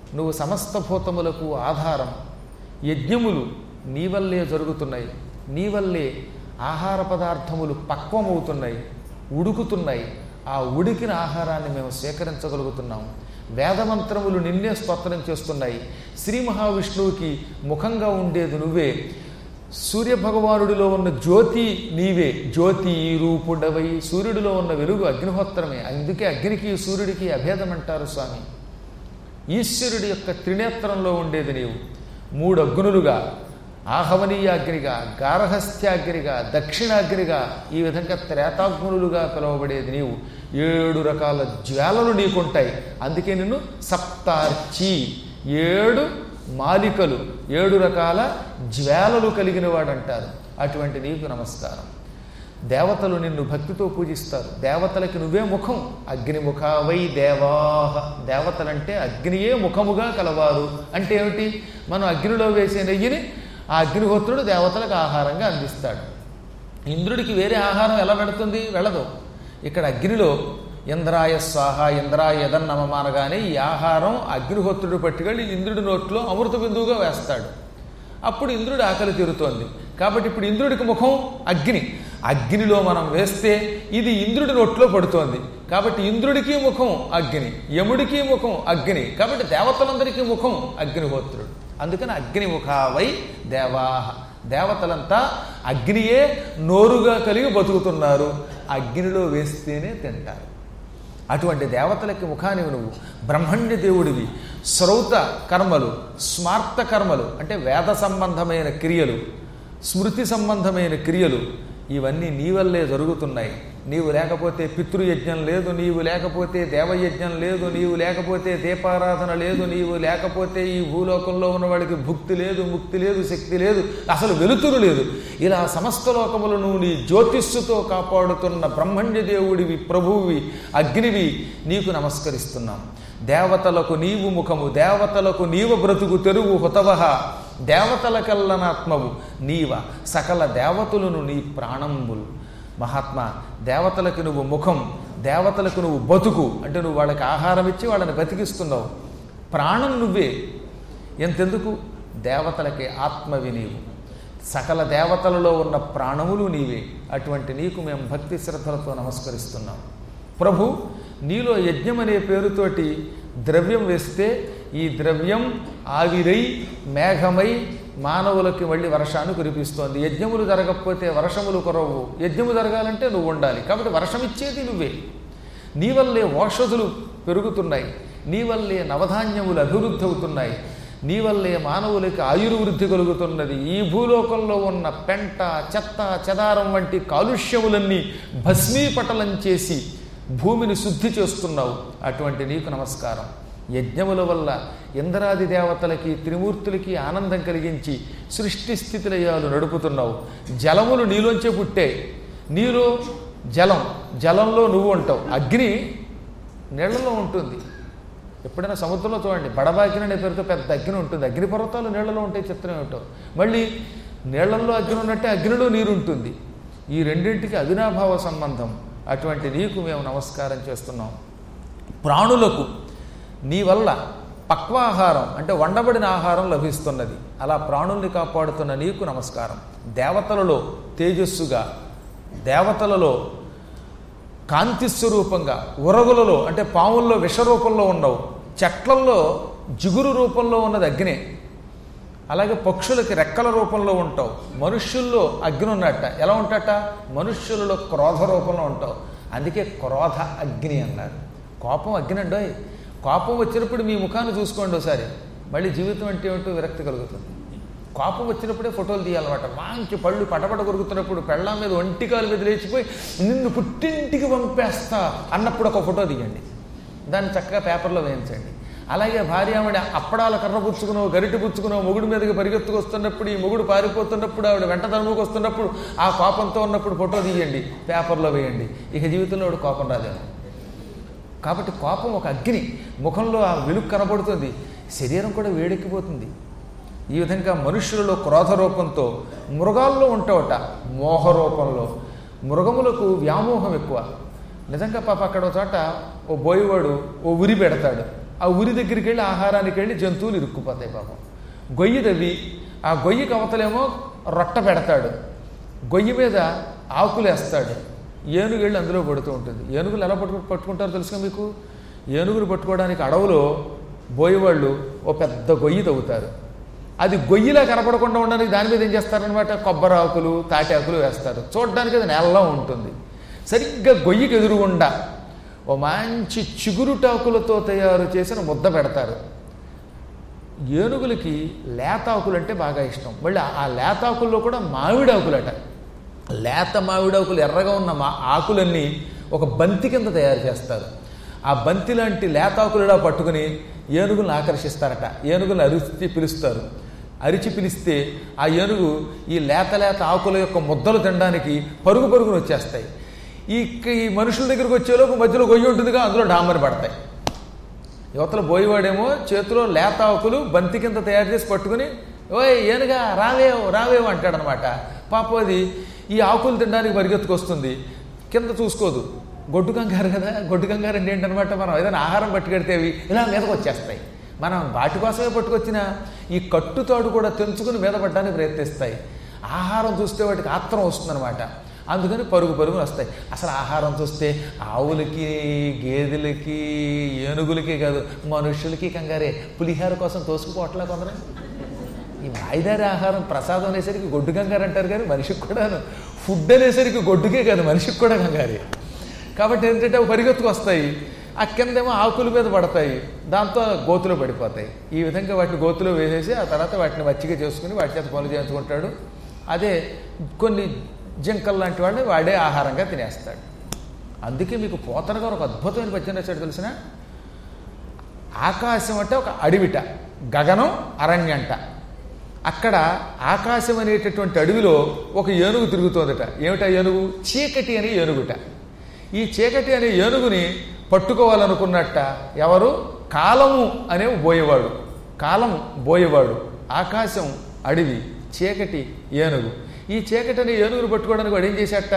నువ్వు సమస్త భూతములకు ఆధారం యజ్ఞములు నీ వల్లే జరుగుతున్నాయి నీ వల్లే ఆహార పదార్థములు పక్వమవుతున్నాయి ఉడుకుతున్నాయి ఆ ఉడికిన ఆహారాన్ని మేము స్వీకరించగలుగుతున్నాము వేదమంత్రములు నిన్నే స్తోత్రం చేస్తున్నాయి శ్రీ మహావిష్ణువుకి ముఖంగా ఉండేది నువ్వే సూర్య భగవానుడిలో ఉన్న జ్యోతి నీవే జ్యోతి రూపుడవై సూర్యుడిలో ఉన్న వెలుగు అగ్నిహోత్రమే అందుకే అగ్నికి సూర్యుడికి అభేదం అంటారు స్వామి ఈశ్వరుడి యొక్క త్రినేత్రంలో ఉండేది నీవు మూడు అగ్నులుగా ఆహవనీయాగ్నిగా గార్హస్థ్యాగ్నిగా దక్షిణాగ్నిగా ఈ విధంగా త్రేతాగ్నులుగా పిలువబడేది నీవు ఏడు రకాల జ్వాలలు నీకుంటాయి అందుకే నిన్ను సప్తార్చి ఏడు మాలికలు ఏడు రకాల జ్వాలలు కలిగిన వాడంటారు అటువంటి నీకు నమస్కారం దేవతలు నిన్ను భక్తితో పూజిస్తారు దేవతలకి నువ్వే ముఖం అగ్నిముఖ వై దేవాహ దేవతలంటే అగ్నియే ముఖముగా కలవారు అంటే ఏమిటి మనం అగ్నిలో వేసే నెయ్యిని ఆ అగ్నిహోత్రుడు దేవతలకు ఆహారంగా అందిస్తాడు ఇంద్రుడికి వేరే ఆహారం ఎలా పెడుతుంది వెళ్ళదు ఇక్కడ అగ్నిలో ఇంద్రాయ స్వాహ ఇంద్రాయ యదన్నమమ అనగానే ఈ ఆహారం అగ్నిహోత్రుడు పట్టుకెళ్ళి ఇంద్రుడి నోట్లో అమృత బిందువుగా వేస్తాడు అప్పుడు ఇంద్రుడి ఆకలి తీరుతోంది కాబట్టి ఇప్పుడు ఇంద్రుడికి ముఖం అగ్ని అగ్నిలో మనం వేస్తే ఇది ఇంద్రుడి నోట్లో పడుతోంది కాబట్టి ఇంద్రుడికి ముఖం అగ్ని యముడికి ముఖం అగ్ని కాబట్టి దేవతలందరికీ ముఖం అగ్నిహోత్రుడు అందుకని అగ్నిముఖావై దేవాహ దేవతలంతా అగ్నియే నోరుగా కలిగి బతుకుతున్నారు అగ్నిలో వేస్తేనే తింటారు అటువంటి దేవతలకి ముఖానివి నువ్వు బ్రహ్మణ్య దేవుడివి శ్రౌత కర్మలు స్మార్త కర్మలు అంటే వేద సంబంధమైన క్రియలు స్మృతి సంబంధమైన క్రియలు ఇవన్నీ నీ వల్లే జరుగుతున్నాయి నీవు లేకపోతే పితృయజ్ఞం లేదు నీవు లేకపోతే దేవయజ్ఞం లేదు నీవు లేకపోతే దీపారాధన లేదు నీవు లేకపోతే ఈ భూలోకంలో ఉన్నవాడికి భుక్తి లేదు ముక్తి లేదు శక్తి లేదు అసలు వెలుతురు లేదు ఇలా సమస్త లోకములను నీ జ్యోతిష్సుతో కాపాడుతున్న బ్రహ్మణ్య దేవుడివి ప్రభువువి అగ్నివి నీకు నమస్కరిస్తున్నాం దేవతలకు నీవు ముఖము దేవతలకు నీవు బ్రతుకు తెరువు హుతవహ దేవతలకల్లనాత్మవు నీవ సకల దేవతలను నీ ప్రాణంబులు మహాత్మా దేవతలకు నువ్వు ముఖం దేవతలకు నువ్వు బతుకు అంటే నువ్వు వాళ్ళకి ఆహారం ఇచ్చి వాళ్ళని బతికిస్తున్నావు ప్రాణం నువ్వే ఎంతెందుకు దేవతలకి ఆత్మవి నీవు సకల దేవతలలో ఉన్న ప్రాణములు నీవే అటువంటి నీకు మేము భక్తి శ్రద్ధలతో నమస్కరిస్తున్నాం ప్రభు నీలో యజ్ఞం అనే పేరుతోటి ద్రవ్యం వేస్తే ఈ ద్రవ్యం ఆవిరై మేఘమై మానవులకి మళ్ళీ వర్షాన్ని కురిపిస్తోంది యజ్ఞములు జరగకపోతే వర్షములు కురవు యజ్ఞము జరగాలంటే నువ్వు ఉండాలి కాబట్టి వర్షం ఇచ్చేది నువ్వే నీ వల్లే ఓషధులు పెరుగుతున్నాయి నీ వల్లే నవధాన్యములు అభివృద్ధి అవుతున్నాయి నీ వల్లే మానవులకి ఆయుర్వృద్ధి కలుగుతున్నది ఈ భూలోకంలో ఉన్న పెంట చెత్త చెదారం వంటి కాలుష్యములన్నీ భస్మీపటలం చేసి భూమిని శుద్ధి చేస్తున్నావు అటువంటి నీకు నమస్కారం యజ్ఞముల వల్ల ఇంద్రాది దేవతలకి త్రిమూర్తులకి ఆనందం కలిగించి సృష్టి స్థితిలయాలు నడుపుతున్నావు జలములు నీలోంచే పుట్టే నీలో జలం జలంలో నువ్వు ఉంటావు అగ్ని నీళ్లలో ఉంటుంది ఎప్పుడైనా సముద్రంలో చూడండి బడబాకిన అనే పేరుతో పెద్ద అగ్ని ఉంటుంది అగ్ని పర్వతాలు నీళ్లలో ఉంటాయి చిత్రం ఏమిటో మళ్ళీ నీళ్లలో అగ్ని ఉన్నట్టే అగ్నిలో నీరు ఉంటుంది ఈ రెండింటికి అవినాభావ సంబంధం అటువంటి నీకు మేము నమస్కారం చేస్తున్నాం ప్రాణులకు నీ వల్ల పక్వాహారం అంటే వండబడిన ఆహారం లభిస్తున్నది అలా ప్రాణుల్ని కాపాడుతున్న నీకు నమస్కారం దేవతలలో తేజస్సుగా దేవతలలో కాంతి స్వరూపంగా ఉరగులలో అంటే పాముల్లో విషరూపంలో ఉండవు చెట్లల్లో జిగురు రూపంలో ఉన్నది అగ్నే అలాగే పక్షులకి రెక్కల రూపంలో ఉంటావు మనుష్యుల్లో అగ్ని ఉన్నట్ట ఎలా ఉంటట మనుష్యులలో క్రోధ రూపంలో ఉంటావు అందుకే క్రోధ అగ్ని అన్నారు కోపం అగ్ని అండోయ్ కోపం వచ్చినప్పుడు మీ ముఖాన్ని చూసుకోండి ఒకసారి మళ్ళీ జీవితం అంటే ఏమిటో విరక్తి కలుగుతుంది కోపం వచ్చినప్పుడే ఫోటోలు తీయాలన్నమాట మంచి పళ్ళు పటపట కొరుకుతున్నప్పుడు పెళ్ళాం మీద ఒంటికాలు మీద లేచిపోయి నిన్ను పుట్టింటికి పంపేస్తా అన్నప్పుడు ఒక ఫోటో తీయండి దాన్ని చక్కగా పేపర్లో వేయించండి అలాగే భార్యావిడ అప్పడాల కర్ర పుచ్చుకునో గరిటె పుచ్చుకునో మొగుడు మీదకి పరిగెత్తుకొస్తున్నప్పుడు ఈ మొగుడు పారిపోతున్నప్పుడు ఆవిడ వెంట తరుముకు వస్తున్నప్పుడు ఆ కోపంతో ఉన్నప్పుడు ఫోటో తీయండి పేపర్లో వేయండి ఇక జీవితంలో ఆవిడ కోపం రాదేమో కాబట్టి కోపం ఒక అగ్ని ముఖంలో ఆ వెలుగు కనబడుతుంది శరీరం కూడా వేడెక్కిపోతుంది ఈ విధంగా మనుష్యులలో క్రోధ రూపంతో మృగాల్లో ఉంటావట మోహ రూపంలో మృగములకు వ్యామోహం ఎక్కువ నిజంగా పాప అక్కడ ఒక చోట ఓ బోయివాడు ఓ ఉరి పెడతాడు ఆ ఉరి దగ్గరికి వెళ్ళి ఆహారానికి వెళ్ళి జంతువులు ఇరుక్కుపోతాయి పాపం గొయ్యి తవ్వి ఆ గొయ్యికి అవతలేమో రొట్ట పెడతాడు గొయ్యి మీద ఆకులు వేస్తాడు ఏనుగు వెళ్ళి అందులో పడుతూ ఉంటుంది ఏనుగులు ఎలా పట్టు పట్టుకుంటారో తెలుసుగా మీకు ఏనుగులు పట్టుకోవడానికి అడవులో బోయేవాళ్ళు ఓ పెద్ద గొయ్యి తవ్వుతారు అది గొయ్యిలా కనపడకుండా ఉండడానికి దాని మీద ఏం చేస్తారనమాట కొబ్బరి ఆకులు తాటి ఆకులు వేస్తారు చూడడానికి అది నెలలో ఉంటుంది సరిగ్గా గొయ్యికి ఎదురుగుండా ఓ మంచి చిగురుటాకులతో తయారు చేసిన ముద్ద పెడతారు ఏనుగులకి లేతాకులు అంటే బాగా ఇష్టం మళ్ళీ ఆ లేతాకుల్లో కూడా మామిడాకులట లేత మామిడాకులు ఎర్రగా ఉన్న మా ఆకులన్నీ ఒక బంతి కింద తయారు చేస్తారు ఆ బంతి లాంటి లేతాకులులా పట్టుకుని ఏనుగులను ఆకర్షిస్తారట ఏనుగులను అరిచి పిలుస్తారు అరిచి పిలిస్తే ఆ ఏనుగు ఈ లేత లేత ఆకుల యొక్క ముద్దలు తినడానికి పరుగు పరుగును వచ్చేస్తాయి ఈ ఈ మనుషుల దగ్గరికి వచ్చేలోపు మధ్యలో గొయ్యి ఉంటుందిగా అందులో డామర్ పడతాయి యువతల బోయివాడేమో చేతిలో లేత ఆకులు బంతి కింద తయారు చేసి పట్టుకుని ఓయ్ ఏనుగా రావేవ్ రావేవ్ అంటాడనమాట పాపం అది ఈ ఆకులు తినడానికి పరిగెత్తుకొస్తుంది కింద చూసుకోదు గొడ్డు కంగారు కదా గొడ్డు కంగారు అంటే ఏంటనమాట మనం ఏదైనా ఆహారం పట్టుకెడితే అవి ఇలా మీదకి వచ్చేస్తాయి మనం వాటి కోసమే పట్టుకొచ్చిన ఈ కట్టుతాడు కూడా తెంచుకుని మీద పడడానికి ప్రయత్నిస్తాయి ఆహారం చూస్తే వాటికి ఆత్రం వస్తుందన్నమాట అందుకని పరుగు పరుగులు వస్తాయి అసలు ఆహారం చూస్తే ఆవులకి గేదెలకి ఏనుగులకి కాదు మనుషులకి కంగారే పులిహార కోసం తోసుకుపోవట్లే కొందరు ఈ వాయిదారి ఆహారం ప్రసాదం అనేసరికి గొడ్డు కంగారు అంటారు కానీ మనిషికి కూడాను ఫుడ్ అనేసరికి గొడ్డుకే కాదు మనిషికి కూడా కంగారే కాబట్టి ఏంటంటే అవి పరిగెత్తుకు వస్తాయి ఆ కిందేమో ఆకుల మీద పడతాయి దాంతో గోతులో పడిపోతాయి ఈ విధంగా వాటిని గోతులో వేసేసి ఆ తర్వాత వాటిని మచ్చిగా చేసుకుని వాటి చేత పనులు చేయించుకుంటాడు అదే కొన్ని జింకలు లాంటి వాడిని వాడే ఆహారంగా తినేస్తాడు అందుకే మీకు పోతన గారు ఒక అద్భుతమైన పద్యం రాశాడు తెలిసిన ఆకాశం అంటే ఒక అడవిట గగనం అరణ్యంట అక్కడ ఆకాశం అనేటటువంటి అడవిలో ఒక ఏనుగు తిరుగుతోందట ఏమిటా ఏనుగు చీకటి అనే ఏనుగుట ఈ చీకటి అనే ఏనుగుని పట్టుకోవాలనుకున్నట్ట ఎవరు కాలము అనే బోయేవాడు కాలం బోయేవాడు ఆకాశం అడవి చీకటి ఏనుగు ఈ చీకటి అనే ఏనుగును పట్టుకోవడానికి వాడు ఏం చేశాట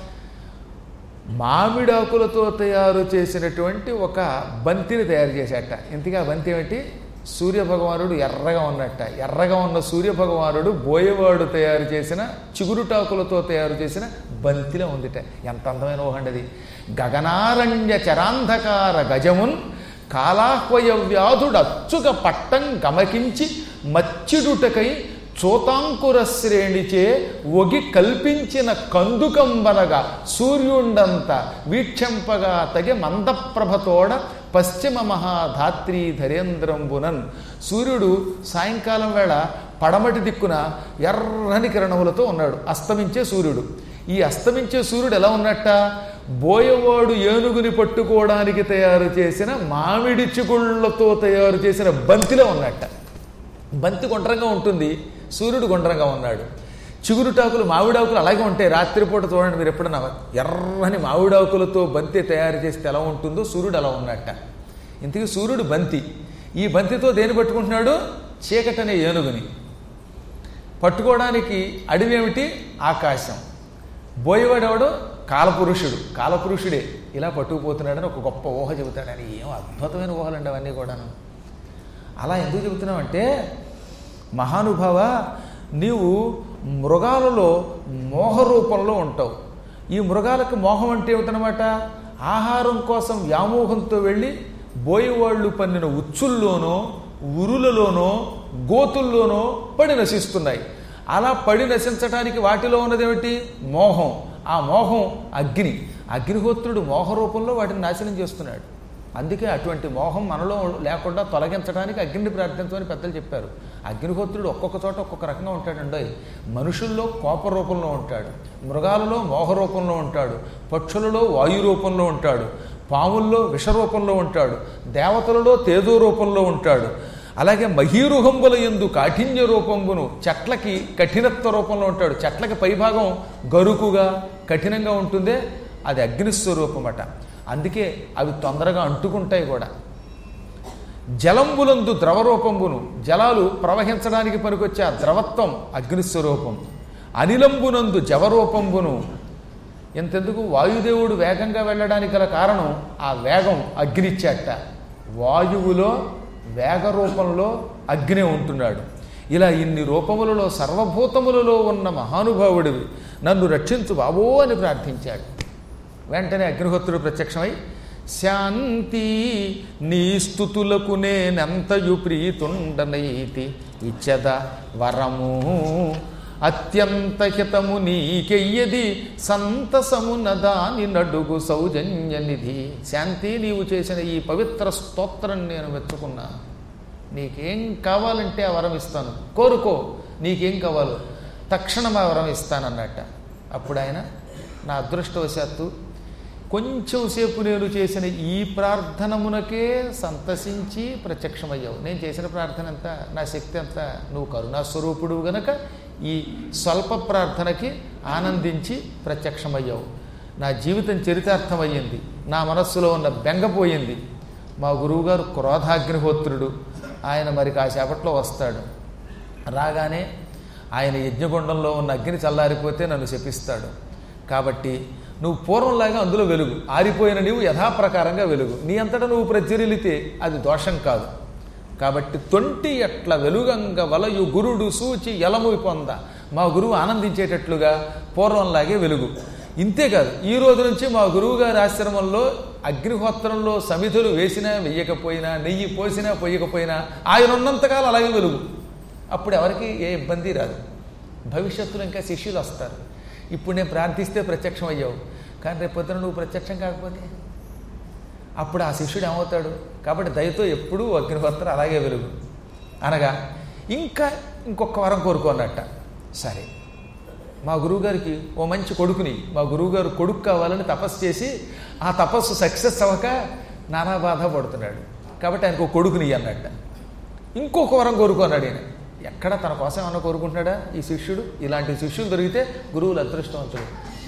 మామిడాకులతో తయారు చేసినటువంటి ఒక బంతిని తయారు చేశాట ఇంతగా బంతి ఏమిటి సూర్యభగవానుడు ఎర్రగా ఉన్నట్ట ఎర్రగా ఉన్న సూర్యభగవానుడు బోయేవాడు తయారు చేసిన చిగురుటాకులతో తయారు చేసిన బంతిలో ఉందిట ఎంత అందమైన ఊహండి అది గగనారణ్య చరాంధకార గజమున్ కాలాహ్వయ వ్యాధుడు అచ్చుక పట్టం గమకించి మచ్చిడుటకై చోతాంకుర శ్రేణిచే ఒగి కల్పించిన కందుకంబనగా సూర్యుండంత వీక్షంపగా తగి మందప్రభతోడ పశ్చిమ మహాధాత్రి ధరేంద్రంబునన్ సూర్యుడు సాయంకాలం వేళ పడమటి దిక్కున ఎర్రని కిరణములతో ఉన్నాడు అస్తమించే సూర్యుడు ఈ అస్తమించే సూర్యుడు ఎలా ఉన్నట్ట బోయవాడు ఏనుగుని పట్టుకోవడానికి తయారు చేసిన మామిడి చిగుళ్లతో తయారు చేసిన బంతిలో ఉన్నట్ట బంతి గుండ్రంగా ఉంటుంది సూర్యుడు గుండ్రంగా ఉన్నాడు చిగురుటాకులు మామిడాకులు అలాగే ఉంటాయి రాత్రిపూట చూడండి మీరు ఎప్పుడన్నా ఎర్రని మామిడాకులతో బంతి తయారు చేస్తే ఎలా ఉంటుందో సూర్యుడు అలా ఉన్నట్ట ఇంతకీ సూర్యుడు బంతి ఈ బంతితో దేని పట్టుకుంటున్నాడు చీకటనే ఏనుగుని పట్టుకోవడానికి అడవి ఏమిటి ఆకాశం బోయేవాడెవడు కాలపురుషుడు కాలపురుషుడే ఇలా పట్టుకుపోతున్నాడని ఒక గొప్ప ఊహ చెబుతాడని ఏం అద్భుతమైన ఊహలండి అవన్నీ కూడాను అలా ఎందుకు చెబుతున్నావంటే మహానుభావ నీవు మృగాలలో మోహ రూపంలో ఉంటావు ఈ మృగాలకు మోహం అంటే ఏమిటనమాట ఆహారం కోసం వ్యామోహంతో వెళ్ళి బోయేవాళ్ళు పన్నిన ఉచ్చుల్లోనో ఉరులలోనో గోతుల్లోనో పడి నశిస్తున్నాయి అలా పడి నశించడానికి వాటిలో ఉన్నదేమిటి మోహం ఆ మోహం అగ్ని అగ్నిహోత్రుడు మోహ రూపంలో వాటిని నాశనం చేస్తున్నాడు అందుకే అటువంటి మోహం మనలో లేకుండా తొలగించడానికి అగ్నిని ప్రార్థించమని పెద్దలు చెప్పారు అగ్నిహోత్రుడు ఒక్కొక్క చోట ఒక్కొక్క రకంగా ఉంటాడండి మనుషుల్లో కోప రూపంలో ఉంటాడు మృగాలలో మోహ రూపంలో ఉంటాడు పక్షులలో వాయు రూపంలో ఉంటాడు పాముల్లో విష రూపంలో ఉంటాడు దేవతలలో తేజో రూపంలో ఉంటాడు అలాగే మహీరుహంబుల ఎందు కాఠిన్య రూపంబును చెట్లకి కఠినత్వ రూపంలో ఉంటాడు చెట్లకి పైభాగం గరుకుగా కఠినంగా ఉంటుందే అది అగ్నిస్వరూపమట అందుకే అవి తొందరగా అంటుకుంటాయి కూడా జలంబులందు ద్రవరూపంబును జలాలు ప్రవహించడానికి పనికొచ్చే ఆ ద్రవత్వం అగ్నిస్వరూపం అనిలంబునందు జవరూపంబును ఇంతెందుకు వాయుదేవుడు వేగంగా వెళ్ళడానికి గల కారణం ఆ వేగం అగ్నిచ్చేట వాయువులో వేగ రూపంలో అగ్ని ఉంటున్నాడు ఇలా ఇన్ని రూపములలో సర్వభూతములలో ఉన్న మహానుభావుడివి నన్ను రక్షించు బాబో అని ప్రార్థించాడు వెంటనే అగ్నిహోత్రుడు ప్రత్యక్షమై శాంతి నీ స్థుతులకు నేనెంతయు ప్రీతుండనైతి ఇచ్చద వరము అత్యంత హితము నీకెయ్యది సంతసమున దాని నడుగు సౌజన్య నిధి శాంతి నీవు చేసిన ఈ పవిత్ర స్తోత్రం నేను మెచ్చుకున్నాను నీకేం కావాలంటే ఆ వరం ఇస్తాను కోరుకో నీకేం కావాలో తక్షణం ఆ వరం ఇస్తానన్నట్ట అప్పుడు ఆయన నా అదృష్టవశాత్తు కొంచెం సేపు నేను చేసిన ఈ ప్రార్థనమునకే సంతసించి ప్రత్యక్షమయ్యావు నేను చేసిన ప్రార్థన ఎంత నా శక్తి ఎంత నువ్వు కరుణాస్వరూపుడు గనక ఈ స్వల్ప ప్రార్థనకి ఆనందించి ప్రత్యక్షమయ్యావు నా జీవితం చరితార్థమయ్యింది నా మనస్సులో ఉన్న బెంగపోయింది మా గురువుగారు క్రోధాగ్నిహోత్రుడు ఆయన మరి కాసేపట్లో వస్తాడు రాగానే ఆయన యజ్ఞగుండంలో ఉన్న అగ్ని చల్లారిపోతే నన్ను శపిస్తాడు కాబట్టి నువ్వు పూర్వంలాగా అందులో వెలుగు ఆరిపోయిన నీవు యథాప్రకారంగా వెలుగు నీ అంతటా నువ్వు ప్రజ్వరిలితే అది దోషం కాదు కాబట్టి తొంటి ఎట్ల వెలుగంగ వలయు గురుడు సూచి ఎలము పొంద మా గురువు ఆనందించేటట్లుగా పూర్వంలాగే వెలుగు ఇంతేకాదు ఈ రోజు నుంచి మా గురువు గారి ఆశ్రమంలో అగ్నిహోత్రంలో సమిధులు వేసినా వెయ్యకపోయినా నెయ్యి పోసినా పొయ్యకపోయినా ఆయన ఉన్నంతకాలం అలాగే వెలుగు అప్పుడు ఎవరికి ఏ ఇబ్బంది రాదు భవిష్యత్తులో ఇంకా శిష్యులు వస్తారు ఇప్పుడు నేను ప్రార్థిస్తే ప్రత్యక్షం అయ్యావు కానీ రేపు పొద్దున నువ్వు ప్రత్యక్షం కాకపోతే అప్పుడు ఆ శిష్యుడు ఏమవుతాడు కాబట్టి దయతో ఎప్పుడూ అగ్నిహోత్రం అలాగే వెలుగు అనగా ఇంకా ఇంకొక వరం కోరుకోనట్ట సరే మా గురువుగారికి ఓ మంచి కొడుకుని మా గురువుగారు కొడుకు కావాలని తపస్సు చేసి ఆ తపస్సు సక్సెస్ అవ్వక నానా బాధ పడుతున్నాడు కాబట్టి ఆయనకు ఒక కొడుకుని అన్నట్ట ఇంకొక వరం కోరుకున్నాడు ఈయన ఎక్కడ తన కోసం ఏమన్నా కోరుకుంటున్నాడా ఈ శిష్యుడు ఇలాంటి శిష్యులు దొరికితే గురువులు అదృష్టవంతుడు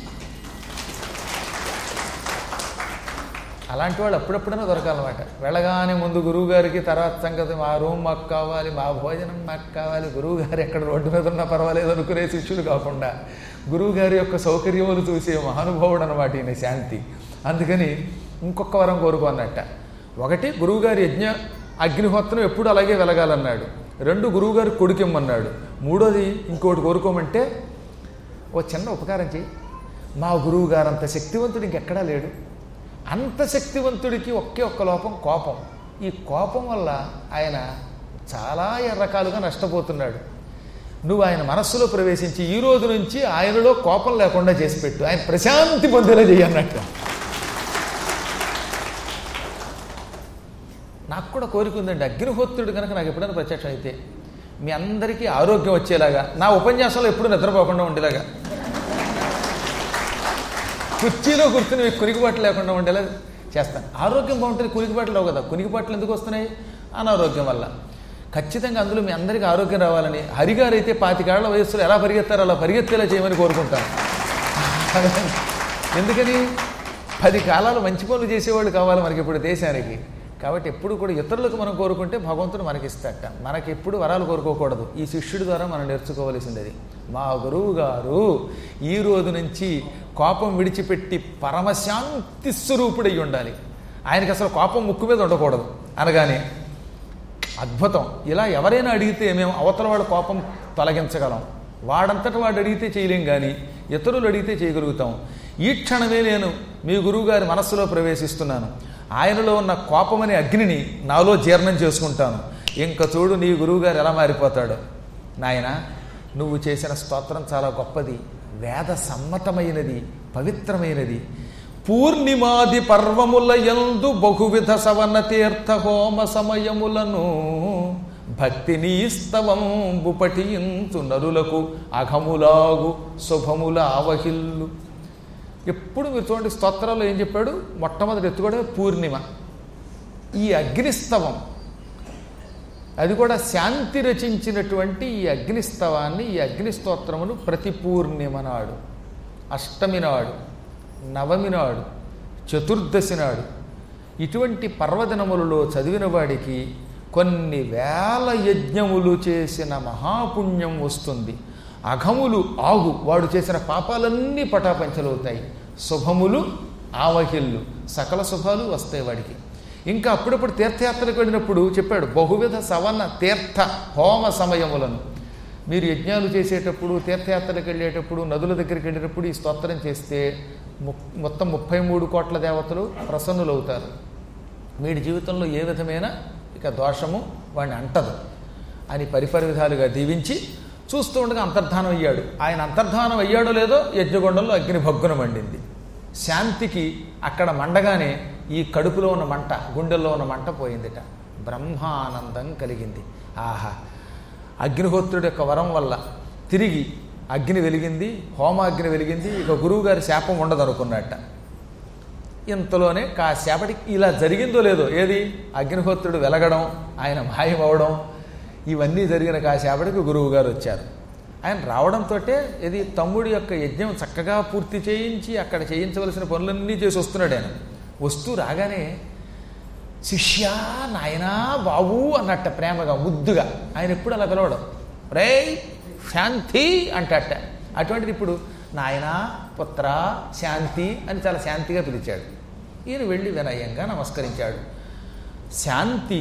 అలాంటి వాళ్ళు అప్పుడప్పుడైనా దొరకాలన్నమాట వెళ్ళగానే ముందు గురువు గారికి తర్వాత సంగతి మా రూమ్ మాకు కావాలి మా భోజనం మాకు కావాలి గురువు గారు ఎక్కడ రోడ్డు మీద ఉన్నా పర్వాలేదు అనుకునే శిష్యులు కాకుండా గురువు గారి యొక్క సౌకర్యములు చూసే మహానుభావుడు అనమాట ఈయన శాంతి అందుకని ఇంకొక వరం కోరుకోన్నట్ట ఒకటి గురువుగారి యజ్ఞ అగ్నిహోత్రం ఎప్పుడు అలాగే వెలగాలన్నాడు రెండు గురువుగారి కొడుకిమ్మన్నాడు మూడోది ఇంకోటి కోరుకోమంటే ఓ చిన్న ఉపకారం చెయ్యి మా గురువు గారు అంత శక్తివంతుడు ఇంకెక్కడా లేడు అంత శక్తివంతుడికి ఒకే ఒక్క లోపం కోపం ఈ కోపం వల్ల ఆయన చాలా రకాలుగా నష్టపోతున్నాడు నువ్వు ఆయన మనస్సులో ప్రవేశించి ఈ రోజు నుంచి ఆయనలో కోపం లేకుండా చేసి పెట్టు ఆయన ప్రశాంతి పొందేలా చేయన్నట్టు నాకు కూడా కోరిక ఉందండి అగ్నిహోత్రుడు కనుక నాకు ఎప్పుడైనా ప్రత్యక్షం అయితే మీ అందరికీ ఆరోగ్యం వచ్చేలాగా నా ఉపన్యాసంలో ఎప్పుడు నిద్రపోకుండా ఉండేలాగా కుర్చీలో కూర్చుని మీకు కునికిబాట్లు లేకుండా ఉండేలా చేస్తాను ఆరోగ్యం బాగుంటుంది కునికిబాట్లు లేవు కదా కునికిబాట్లు ఎందుకు వస్తున్నాయి అనారోగ్యం వల్ల ఖచ్చితంగా అందులో మీ అందరికీ ఆరోగ్యం రావాలని హరిగారు అయితే పాతికేళ్ల వయస్సులో ఎలా పరిగెత్తారో అలా పరిగెత్తేలా చేయమని కోరుకుంటాను ఎందుకని పది కాలాలు మంచి పనులు చేసేవాళ్ళు కావాలి మనకి ఇప్పుడు దేశానికి కాబట్టి ఎప్పుడు కూడా ఇతరులకు మనం కోరుకుంటే భగవంతుడు మనకి ఇస్తాట మనకి ఎప్పుడు వరాలు కోరుకోకూడదు ఈ శిష్యుడి ద్వారా మనం నేర్చుకోవలసింది అది మా గురువు గారు ఈ రోజు నుంచి కోపం విడిచిపెట్టి పరమశాంతి స్వరూపుడై ఉండాలి ఆయనకి అసలు కోపం ముక్కు మీద ఉండకూడదు అనగానే అద్భుతం ఇలా ఎవరైనా అడిగితే మేము అవతల వాళ్ళ కోపం తొలగించగలం వాడంతట వాడు అడిగితే చేయలేం కానీ ఇతరులు అడిగితే చేయగలుగుతాం ఈ క్షణమే నేను మీ గురువుగారి మనస్సులో ప్రవేశిస్తున్నాను ఆయనలో ఉన్న కోపమనే అగ్నిని నాలో జీర్ణం చేసుకుంటాను ఇంకా చూడు నీ గురువుగారు ఎలా మారిపోతాడు నాయన నువ్వు చేసిన స్తోత్రం చాలా గొప్పది వేద సమ్మతమైనది పవిత్రమైనది పూర్ణిమాది పర్వముల యందు బహువిధ సవన తీర్థ హోమ సమయములను భక్తిని స్తవంబు పఠించు నరులకు అఘములాగు శుభముల ఆవహిల్లు ఎప్పుడు మీరు చూడండి స్తోత్రాల్లో ఏం చెప్పాడు మొట్టమొదటి ఎత్తుకోవడమే పూర్ణిమ ఈ అగ్నిస్తవం అది కూడా శాంతి రచించినటువంటి ఈ అగ్నిస్తవాన్ని ఈ అగ్నిస్తోత్రమును ప్రతి పూర్ణిమ నాడు అష్టమి నాడు నవమి నాడు చతుర్దశి నాడు ఇటువంటి పర్వదినములలో చదివిన వాడికి కొన్ని వేల యజ్ఞములు చేసిన మహాపుణ్యం వస్తుంది అఘములు ఆగు వాడు చేసిన పాపాలన్నీ పటాపంచలవుతాయి శుభములు ఆవహిల్లు సకల శుభాలు వస్తాయి వాడికి ఇంకా అప్పుడప్పుడు తీర్థయాత్రకు వెళ్ళినప్పుడు చెప్పాడు బహువిధ సవన తీర్థ హోమ సమయములను మీరు యజ్ఞాలు చేసేటప్పుడు తీర్థయాత్రలకు వెళ్ళేటప్పుడు నదుల దగ్గరికి వెళ్ళేటప్పుడు ఈ స్తోత్రం చేస్తే ము- మొత్తం ముప్పై మూడు కోట్ల దేవతలు ప్రసన్నులవుతారు వీడి జీవితంలో ఏ విధమైన ఇక దోషము వాడిని అంటదు అని పరిపర విధాలుగా దీవించి చూస్తూ ఉండగా అంతర్ధానం అయ్యాడు ఆయన అంతర్ధానం అయ్యాడో లేదో యజ్ఞగొండంలో అగ్ని భగ్గున మండింది శాంతికి అక్కడ మండగానే ఈ కడుపులో ఉన్న మంట గుండెల్లో ఉన్న మంట పోయిందిట బ్రహ్మానందం కలిగింది ఆహా అగ్నిహోత్రుడి యొక్క వరం వల్ల తిరిగి అగ్ని వెలిగింది హోమాగ్ని వెలిగింది ఇక గురువుగారి శాపం ఉండదు అనుకున్నట్ట ఇంతలోనే కాసేపటికి ఇలా జరిగిందో లేదో ఏది అగ్నిహోత్రుడు వెలగడం ఆయన మాయమవడం ఇవన్నీ జరిగిన కాసేపటికి గురువు గారు వచ్చారు ఆయన రావడంతో ఇది తమ్ముడి యొక్క యజ్ఞం చక్కగా పూర్తి చేయించి అక్కడ చేయించవలసిన పనులన్నీ చేసి వస్తున్నాడు ఆయన వస్తూ రాగానే శిష్యా నాయనా బాబు అన్నట్ట ప్రేమగా ముద్దుగా ఆయన ఎప్పుడు అలా పిలవడం రే శాంతి అంటట అటువంటిది ఇప్పుడు నాయనా పుత్ర శాంతి అని చాలా శాంతిగా పిలిచాడు ఈయన వెళ్ళి వినయంగా నమస్కరించాడు శాంతి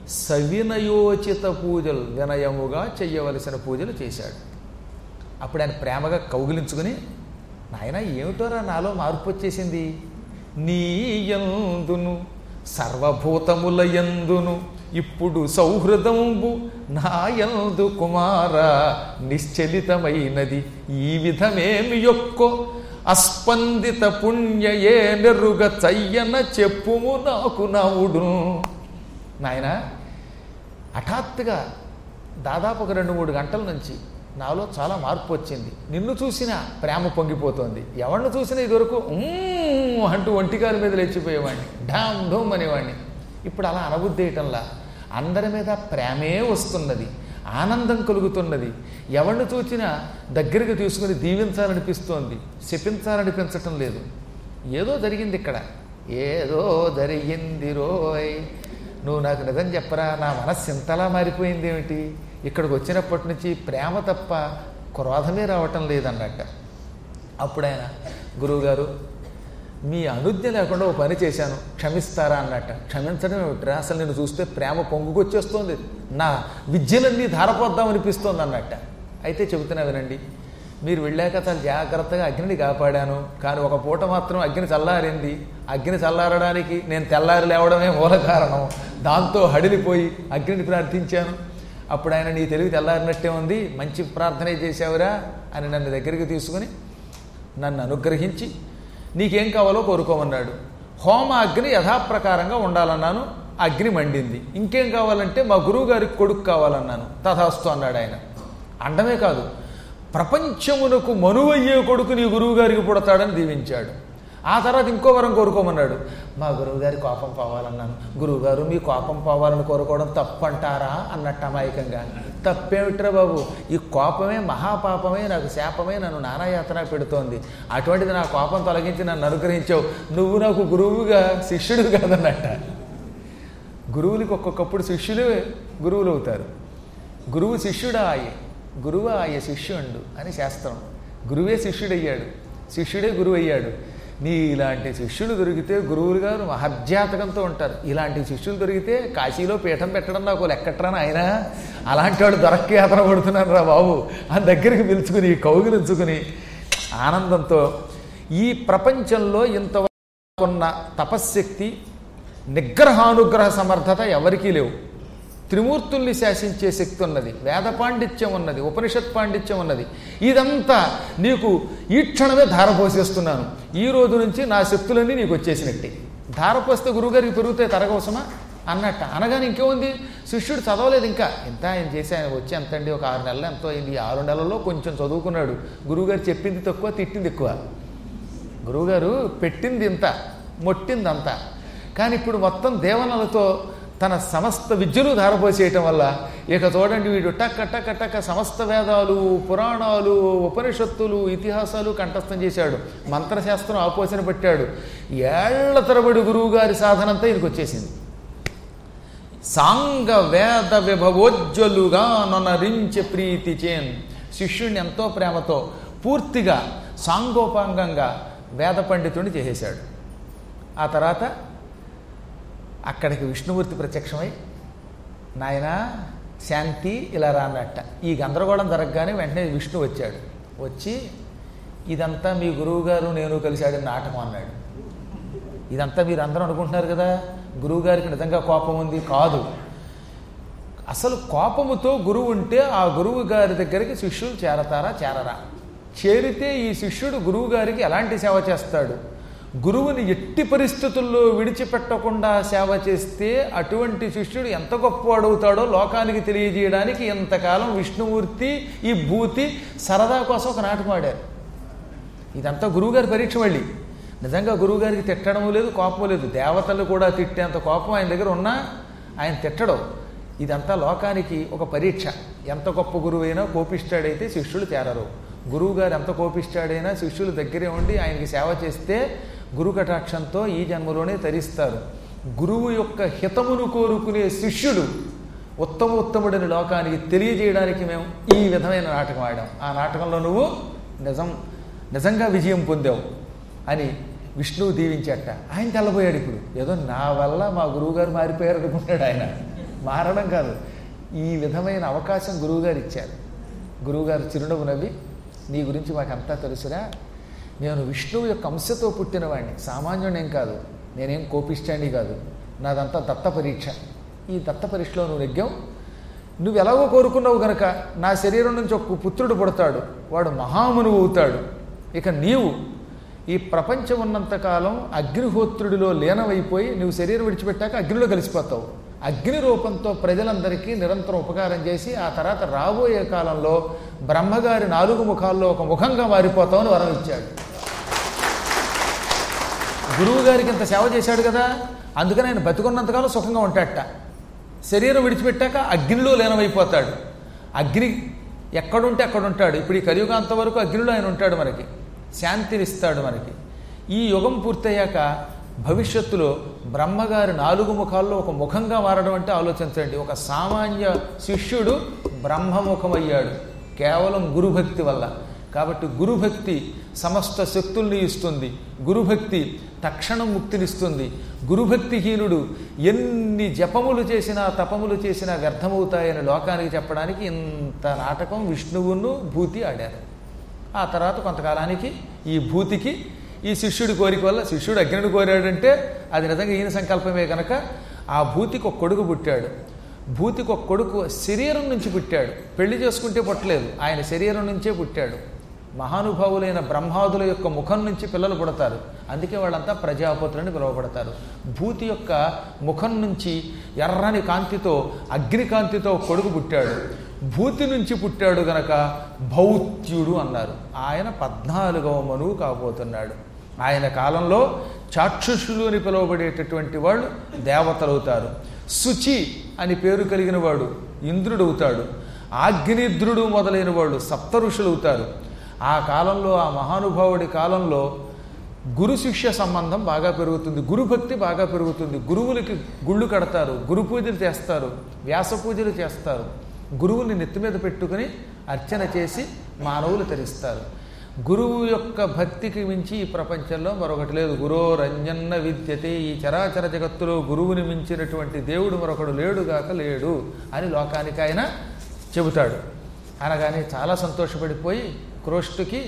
సవినయోచిత పూజలు వినయముగా చెయ్యవలసిన పూజలు చేశాడు అప్పుడు ఆయన ప్రేమగా కౌగిలించుకుని నాయన ఏమిటోరా నాలో మార్పు వచ్చేసింది నీ యందును సర్వభూతముల యందును ఇప్పుడు సౌహృదంబు నాయందు కుమార నిశ్చలితమైనది ఈ విధమేమి యొక్కో అస్పందిత పుణ్య ఏ నెరుగ చయ్యన చెప్పుము నాకు నవుడు నాయన హఠాత్తుగా దాదాపు ఒక రెండు మూడు గంటల నుంచి నాలో చాలా మార్పు వచ్చింది నిన్ను చూసినా ప్రేమ పొంగిపోతోంది ఎవరిని చూసినా ఇదివరకు "ఉమ్మ్" అంటూ ఒంటికాల మీద లేచిపోయేవాడిని ఢామ్ ఢూమ్ అనేవాడిని ఇప్పుడు అలా అనబుద్ధేయటంలా అందరి మీద ప్రేమే వస్తున్నది ఆనందం కలుగుతున్నది ఎవరిని చూసినా దగ్గరికి తీసుకుని దీవించాలనిపిస్తోంది శపించాలనిపించటం లేదు ఏదో జరిగింది ఇక్కడ ఏదో జరిగింది రోయ్ నువ్వు నాకు నిజం చెప్పరా నా మనస్సు ఇంతలా మారిపోయింది ఏమిటి ఇక్కడికి వచ్చినప్పటి నుంచి ప్రేమ తప్ప క్రోధమే రావటం లేదన్నట్ట అప్పుడు ఆయన గురువుగారు మీ అనుజ్ఞ లేకుండా ఓ పని చేశాను క్షమిస్తారా అన్నట్ట క్షమించడం ఏమిట్రా అసలు నేను చూస్తే ప్రేమ పొంగుకొచ్చేస్తోంది నా విద్యలన్నీ ధారపోద్దాం అనిపిస్తోంది అన్నట్ట అయితే చెబుతున్నా వినండి మీరు వెళ్ళాక చాలా జాగ్రత్తగా అగ్నిని కాపాడాను కానీ ఒక పూట మాత్రం అగ్ని చల్లారింది అగ్ని చల్లారడానికి నేను తెల్లారి లేవడమే మూల కారణం దాంతో హడిలిపోయి అగ్నిని ప్రార్థించాను అప్పుడు ఆయన నీ తెలివి తెల్లారినట్టే ఉంది మంచి ప్రార్థనే చేశావురా అని నన్ను దగ్గరికి తీసుకుని నన్ను అనుగ్రహించి నీకేం కావాలో కోరుకోమన్నాడు హోమ అగ్ని యథాప్రకారంగా ఉండాలన్నాను అగ్ని మండింది ఇంకేం కావాలంటే మా గురువు గారికి కొడుకు కావాలన్నాను తథాస్తు అన్నాడు ఆయన అండమే కాదు ప్రపంచమునకు మనువయ్యే కొడుకు నీ గురువు గారికి పుడతాడని దీవించాడు ఆ తర్వాత ఇంకో వరం కోరుకోమన్నాడు మా గురువుగారి కోపం పోవాలన్నాను గురువుగారు మీ కోపం పోవాలని కోరుకోవడం తప్పంటారా అన్నట్టు అమాయకంగా తప్పేమిట్రా బాబు ఈ కోపమే మహాపాపమే నాకు శాపమే నన్ను నానాయాతన పెడుతోంది అటువంటిది నా కోపం తొలగించి నన్ను అనుగ్రహించావు నువ్వు నాకు గురువుగా శిష్యుడు కాదన్నట్ట గురువులకి ఒక్కొక్కప్పుడు శిష్యులే గురువులు అవుతారు గురువు శిష్యుడా అయ్యే గురువు అయ్యే శిష్యుండు అని శాస్త్రం గురువే శిష్యుడయ్యాడు శిష్యుడే గురువు అయ్యాడు నీ ఇలాంటి శిష్యులు దొరికితే గురువులు గారు మహర్జాతకంతో ఉంటారు ఇలాంటి శిష్యులు దొరికితే కాశీలో పీఠం పెట్టడం నాకు లెక్కట్రాను ఆయన అలాంటి వాడు దొరక్క యాతన పడుతున్నాను రా బాబు ఆ దగ్గరికి పిలుచుకుని కౌగిలించుకుని ఆనందంతో ఈ ప్రపంచంలో ఇంతవరకు ఉన్న తపశ్శక్తి నిగ్రహానుగ్రహ సమర్థత ఎవరికీ లేవు త్రిమూర్తుల్ని శాసించే శక్తి ఉన్నది వేద పాండిత్యం ఉన్నది ఉపనిషత్ పాండిత్యం ఉన్నది ఇదంతా నీకు ఈ క్షణమే ధారపోసేస్తున్నాను ఈ రోజు నుంచి నా శక్తులన్నీ నీకు వచ్చేసినట్టే ధారపోస్తే గురువుగారికి పెరుగుతాయి తరగవసమా అన్నట్ట అనగానే ఇంకేముంది శిష్యుడు చదవలేదు ఇంకా ఇంత ఆయన చేసి ఆయన వచ్చి ఎంతండి ఒక ఆరు నెలలు ఎంతో అయింది ఈ ఆరు నెలల్లో కొంచెం చదువుకున్నాడు గురువుగారు చెప్పింది తక్కువ తిట్టింది ఎక్కువ గురువుగారు పెట్టింది ఇంత మొట్టింది అంత కానీ ఇప్పుడు మొత్తం దేవనలతో తన సమస్త విద్యలు ధారపోసేయటం వల్ల ఇక చూడండి వీడు టక్క టక్క టక్క సమస్త వేదాలు పురాణాలు ఉపనిషత్తులు ఇతిహాసాలు కంఠస్థం చేశాడు మంత్రశాస్త్రం ఆపోసన పెట్టాడు ఏళ్ల తరబడి గురువుగారి సాధనంతా ఈయనకు వచ్చేసింది సాంగ వేద విభవోజ్వలుగా నొనరించే ప్రీతి చేన్ శిష్యుడిని ఎంతో ప్రేమతో పూర్తిగా సాంగోపాంగంగా వేద పండితుడిని చేసేశాడు ఆ తర్వాత అక్కడికి విష్ణుమూర్తి ప్రత్యక్షమై నాయన శాంతి ఇలా రా అన్నట్ట ఈ గందరగోళం జరగగానే వెంటనే విష్ణు వచ్చాడు వచ్చి ఇదంతా మీ గురువుగారు నేను కలిసి ఆడిన నాటకం అన్నాడు ఇదంతా మీరు అందరూ అనుకుంటున్నారు కదా గురువుగారికి నిజంగా కోపం ఉంది కాదు అసలు కోపముతో గురువు ఉంటే ఆ గురువు గారి దగ్గరికి శిష్యులు చేరతారా చేరరా చేరితే ఈ శిష్యుడు గురువు గారికి ఎలాంటి సేవ చేస్తాడు గురువుని ఎట్టి పరిస్థితుల్లో విడిచిపెట్టకుండా సేవ చేస్తే అటువంటి శిష్యుడు ఎంత గొప్పవాడవుతాడో లోకానికి తెలియజేయడానికి ఇంతకాలం విష్ణుమూర్తి ఈ భూతి సరదా కోసం ఒక నాటకం ఆడారు ఇదంతా గురువుగారి పరీక్ష మళ్ళీ నిజంగా గురువుగారికి తిట్టడం లేదు కోపం లేదు దేవతలు కూడా తిట్టేంత కోపం ఆయన దగ్గర ఉన్నా ఆయన తిట్టడం ఇదంతా లోకానికి ఒక పరీక్ష ఎంత గొప్ప గురువైనా కోపిష్టాడైతే శిష్యులు చేరరు గురువుగారు ఎంత కోపిష్టాడైనా శిష్యులు దగ్గరే ఉండి ఆయనకి సేవ చేస్తే గురు కటాక్షంతో ఈ జన్మలోనే తరిస్తారు గురువు యొక్క హితమును కోరుకునే శిష్యుడు ఉత్తమ ఉత్తముడిని లోకానికి తెలియజేయడానికి మేము ఈ విధమైన నాటకం ఆడాం ఆ నాటకంలో నువ్వు నిజం నిజంగా విజయం పొందావు అని విష్ణువు దీవించట ఆయన తెల్లబోయాడు ఇప్పుడు ఏదో నా వల్ల మా గురువుగారు మారిపోయారు అనుకున్నాడు ఆయన మారడం కాదు ఈ విధమైన అవకాశం గురువుగారు ఇచ్చారు గురువుగారు చిరునవ్వు నవ్వి నీ గురించి మాకంతా తెలుసురా నేను విష్ణువు యొక్క అంశతో పుట్టినవాడిని సామాన్యుడేం కాదు నేనేం కోపిష్టాండి కాదు నాదంతా దత్త పరీక్ష ఈ దత్త పరీక్షలో నువ్వు నెగ్గావు నువ్వు ఎలాగో కోరుకున్నావు గనక నా శరీరం నుంచి ఒక పుత్రుడు పుడతాడు వాడు మహామునువు అవుతాడు ఇక నీవు ఈ ప్రపంచం ఉన్నంతకాలం అగ్నిహోత్రుడిలో లీనమైపోయి నువ్వు శరీరం విడిచిపెట్టాక అగ్నిలో కలిసిపోతావు అగ్ని రూపంతో ప్రజలందరికీ నిరంతరం ఉపకారం చేసి ఆ తర్వాత రాబోయే కాలంలో బ్రహ్మగారి నాలుగు ముఖాల్లో ఒక ముఖంగా మారిపోతామని వరం ఇచ్చాడు గురువు గారికి ఇంత సేవ చేశాడు కదా అందుకని ఆయన బతుకున్నంతకాలం సుఖంగా ఉంటాడట శరీరం విడిచిపెట్టాక అగ్నిలో లీనమైపోతాడు అగ్ని ఎక్కడుంటే అక్కడ ఉంటాడు ఇప్పుడు ఈ కలియుగాంత వరకు అగ్నిలో ఆయన ఉంటాడు మనకి శాంతినిస్తాడు మనకి ఈ యుగం పూర్తయ్యాక భవిష్యత్తులో బ్రహ్మగారి నాలుగు ముఖాల్లో ఒక ముఖంగా మారడం అంటే ఆలోచించండి ఒక సామాన్య శిష్యుడు బ్రహ్మముఖమయ్యాడు కేవలం గురుభక్తి వల్ల కాబట్టి గురుభక్తి సమస్త శక్తుల్ని ఇస్తుంది గురుభక్తి తక్షణం ముక్తినిస్తుంది గురుభక్తిహీనుడు ఎన్ని జపములు చేసినా తపములు చేసినా వ్యర్థమవుతాయని లోకానికి చెప్పడానికి ఇంత నాటకం విష్ణువును భూతి ఆడారు ఆ తర్వాత కొంతకాలానికి ఈ భూతికి ఈ శిష్యుడి కోరిక వల్ల శిష్యుడు అగ్నిని కోరాడంటే అది నిజంగా ఈయన సంకల్పమే కనుక ఆ భూతికి ఒక కొడుకు పుట్టాడు భూతికి ఒక కొడుకు శరీరం నుంచి పుట్టాడు పెళ్లి చేసుకుంటే పుట్టలేదు ఆయన శరీరం నుంచే పుట్టాడు మహానుభావులైన బ్రహ్మాదుల యొక్క ముఖం నుంచి పిల్లలు పుడతారు అందుకే వాళ్ళంతా ప్రజాపతులని పిలువబడతారు భూతి యొక్క ముఖం నుంచి ఎర్రని కాంతితో అగ్ని కాంతితో కొడుకు పుట్టాడు భూతి నుంచి పుట్టాడు గనక భౌత్యుడు అన్నారు ఆయన పద్నాలుగవ మనువు కాబోతున్నాడు ఆయన కాలంలో చాక్షుషులు అని పిలువబడేటటువంటి వాళ్ళు దేవతలవుతారు శుచి అని పేరు కలిగిన వాడు ఇంద్రుడు అవుతాడు ఆగ్నిద్రుడు మొదలైన వాళ్ళు సప్త ఋషులు అవుతారు ఆ కాలంలో ఆ మహానుభావుడి కాలంలో గురు శిష్య సంబంధం బాగా పెరుగుతుంది గురుభక్తి బాగా పెరుగుతుంది గురువులకి గుళ్ళు కడతారు గురు పూజలు చేస్తారు వ్యాస పూజలు చేస్తారు గురువుని నెత్తి మీద పెట్టుకుని అర్చన చేసి మానవులు తరిస్తారు గురువు యొక్క భక్తికి మించి ఈ ప్రపంచంలో మరొకటి లేదు గురో రంజన్న విద్యతే ఈ చరాచర జగత్తులో గురువుని మించినటువంటి దేవుడు మరొకడు లేడుగాక లేడు అని లోకానికి ఆయన చెబుతాడు అనగానే చాలా సంతోషపడిపోయి క్రోష్టుకి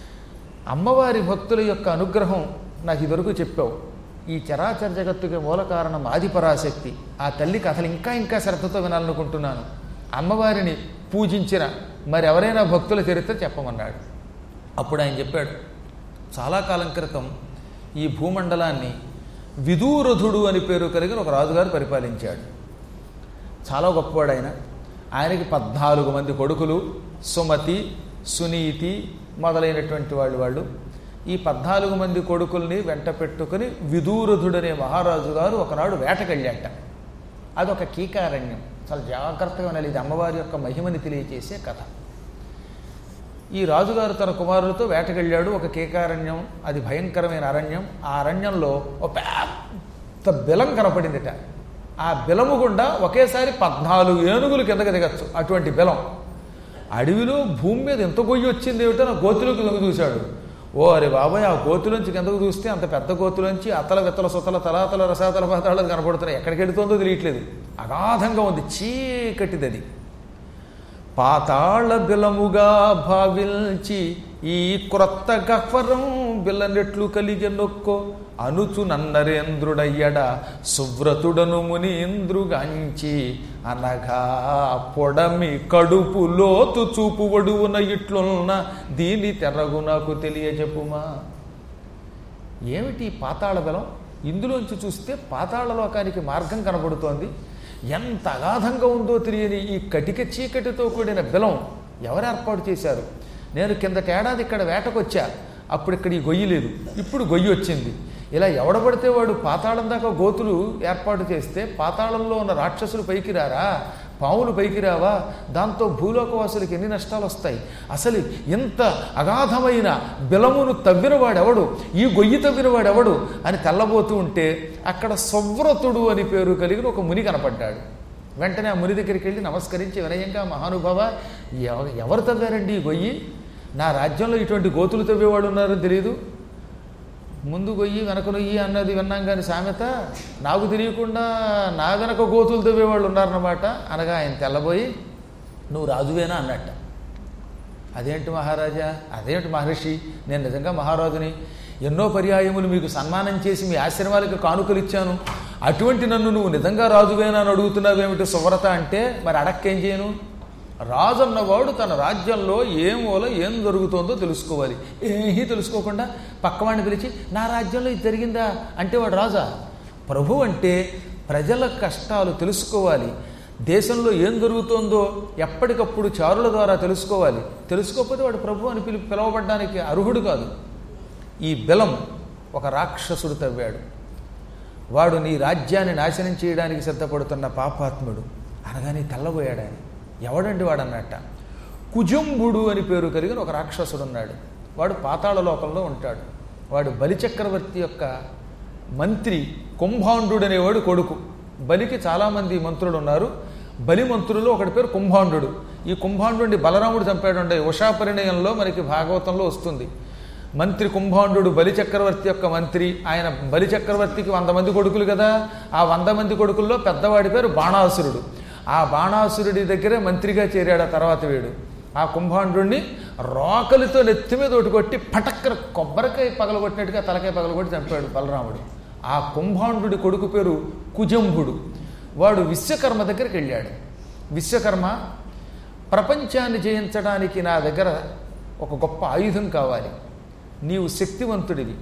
అమ్మవారి భక్తుల యొక్క అనుగ్రహం నాకు ఇదివరకు చెప్పావు ఈ చరాచర జగత్తుకి మూల కారణం ఆదిపరాశక్తి ఆ తల్లి కథలు ఇంకా ఇంకా శ్రద్ధతో వినాలనుకుంటున్నాను అమ్మవారిని పూజించిన మరి ఎవరైనా భక్తుల చరిత్ర చెప్పమన్నాడు అప్పుడు ఆయన చెప్పాడు చాలా కాలం క్రితం ఈ భూమండలాన్ని విదూరథుడు అని పేరు కలిగిన ఒక రాజుగారు పరిపాలించాడు చాలా గొప్పవాడు ఆయన ఆయనకి పద్నాలుగు మంది కొడుకులు సుమతి సునీతి మొదలైనటువంటి వాళ్ళు వాళ్ళు ఈ పద్నాలుగు మంది కొడుకుల్ని వెంట పెట్టుకుని విదూరథుడనే మహారాజు గారు ఒకనాడు వేటకెళ్ళాట అదొక కీకారణ్యం చాలా జాగ్రత్తగా వినాలి ఇది అమ్మవారి యొక్క మహిమని తెలియచేసే కథ ఈ రాజుగారు తన కుమారులతో వేటకెళ్ళాడు ఒక కేకారణ్యం అది భయంకరమైన అరణ్యం ఆ అరణ్యంలో ఒక పెద్ద బిలం కనపడిందిట ఆ బిలము గుండా ఒకేసారి పద్నాలుగు ఏనుగులు కిందకి దిగచ్చు అటువంటి బిలం అడవిలో భూమి మీద ఎంత గొయ్యి వచ్చింది ఏమిటో నా గోతులోకి లొంగి చూశాడు ఓ అరే బాబాయ్ ఆ గోతులోంచి కిందకు చూస్తే అంత పెద్ద గోతులోంచి అతల విత్తల సుతల తలాతల రసాతల పాతాళాలు కనపడుతున్నాయి ఎక్కడికి వెళుతుందో తెలియట్లేదు అగాధంగా ఉంది చీకటిది అది పాతాళ బిలముగా భావించి ఈ క్రొత్త గహ్వరం బిల్లనెట్లు కలిగి నొక్కో అనుచు నన్నరేంద్రుడయ్యడ సువ్రతుడను మునీంద్రుగాంచి అనగా పొడమి కడుపు లోతు చూపు వడువున ఇట్లున్న దీని తెరగు నాకు తెలియజెప్పుమా ఏమిటి ఈ పాతాళ బలం ఇందులోంచి చూస్తే పాతాళ లోకానికి మార్గం కనబడుతోంది ఎంత అగాధంగా ఉందో తెలియని ఈ కటిక చీకటితో కూడిన బెలం ఎవరు ఏర్పాటు చేశారు నేను కిందటి ఏడాది ఇక్కడ వేటకొచ్చా అప్పుడు ఇక్కడ ఈ గొయ్యి లేదు ఇప్పుడు గొయ్యి వచ్చింది ఇలా ఎవడబడితే వాడు పాతాళం దాకా గోతులు ఏర్పాటు చేస్తే పాతాళంలో ఉన్న రాక్షసులు పైకి రారా పావులు పైకి రావా దాంతో భూలోకవాసులకు ఎన్ని నష్టాలు వస్తాయి అసలు ఇంత అగాధమైన బిలమును తవ్వినవాడెవడు ఈ గొయ్యి తవ్వినవాడెవడు అని తెల్లబోతూ ఉంటే అక్కడ సవ్రతుడు అని పేరు కలిగిన ఒక ముని కనపడ్డాడు వెంటనే ఆ ముని దగ్గరికి వెళ్ళి నమస్కరించి వినయంగా మహానుభావ ఎవ- ఎవరు తవ్వారండి ఈ గొయ్యి నా రాజ్యంలో ఇటువంటి గోతులు తవ్వేవాడు ఉన్నారని తెలియదు ముందు గొయ్యి వెనక నొయ్యి అన్నది విన్నాం కానీ సామెత నాకు తెలియకుండా నా వెనక గోతులు తవ్వేవాళ్ళు ఉన్నారన్నమాట అనగా ఆయన తెల్లబోయి నువ్వు రాజువేనా అన్నట్ట అదేంటి మహారాజా అదేంటి మహర్షి నేను నిజంగా మహారాజుని ఎన్నో పర్యాయములు మీకు సన్మానం చేసి మీ ఆశ్రమాలకు కానుకలు ఇచ్చాను అటువంటి నన్ను నువ్వు నిజంగా రాజువేనా అని అడుగుతున్నావేమిటి సువ్రత అంటే మరి అడక్కేం చేయను రాజు అన్నవాడు తన రాజ్యంలో ఏం మూల ఏం జరుగుతోందో తెలుసుకోవాలి ఏమీ తెలుసుకోకుండా పక్కవాడిని పిలిచి నా రాజ్యంలో ఇది జరిగిందా అంటే వాడు రాజా ప్రభు అంటే ప్రజల కష్టాలు తెలుసుకోవాలి దేశంలో ఏం జరుగుతోందో ఎప్పటికప్పుడు చారుల ద్వారా తెలుసుకోవాలి తెలుసుకోకపోతే వాడు ప్రభు అని పిలి పిలవబడ్డానికి అర్హుడు కాదు ఈ బెలం ఒక రాక్షసుడు తవ్వాడు వాడు నీ రాజ్యాన్ని నాశనం చేయడానికి సిద్ధపడుతున్న పాపాత్ముడు అనగానే తెల్లబోయాడు ఆయన ఎవడండి వాడు అన్నట్ట కుజంబుడు అని పేరు కలిగిన ఒక రాక్షసుడు ఉన్నాడు వాడు పాతాళ లోకంలో ఉంటాడు వాడు బలిచక్రవర్తి యొక్క మంత్రి కుంభాండు అనేవాడు కొడుకు బలికి చాలామంది మంత్రులు ఉన్నారు బలి మంత్రులు ఒకటి పేరు కుంభాండు ఈ కుంభాండుని బలరాముడు చంపాడు ఉషా పరిణయంలో మనకి భాగవతంలో వస్తుంది మంత్రి కుంభాండు బలిచక్రవర్తి యొక్క మంత్రి ఆయన బలిచక్రవర్తికి వంద మంది కొడుకులు కదా ఆ వంద మంది కొడుకుల్లో పెద్దవాడి పేరు బాణాసురుడు ఆ బాణాసురుడి దగ్గరే మంత్రిగా చేరాడు ఆ తర్వాత వీడు ఆ కుంభాండుణ్ణి రోకలితో నెత్తి మీద ఒకటి కొట్టి పటక్కర కొబ్బరికాయ పగలగొట్టినట్టుగా తలకాయ పగలగొట్టి చంపాడు బలరాముడు ఆ కుంభాండుడి కొడుకు పేరు కుజంభుడు వాడు విశ్వకర్మ దగ్గరికి వెళ్ళాడు విశ్వకర్మ ప్రపంచాన్ని జయించడానికి నా దగ్గర ఒక గొప్ప ఆయుధం కావాలి నీవు శక్తివంతుడివి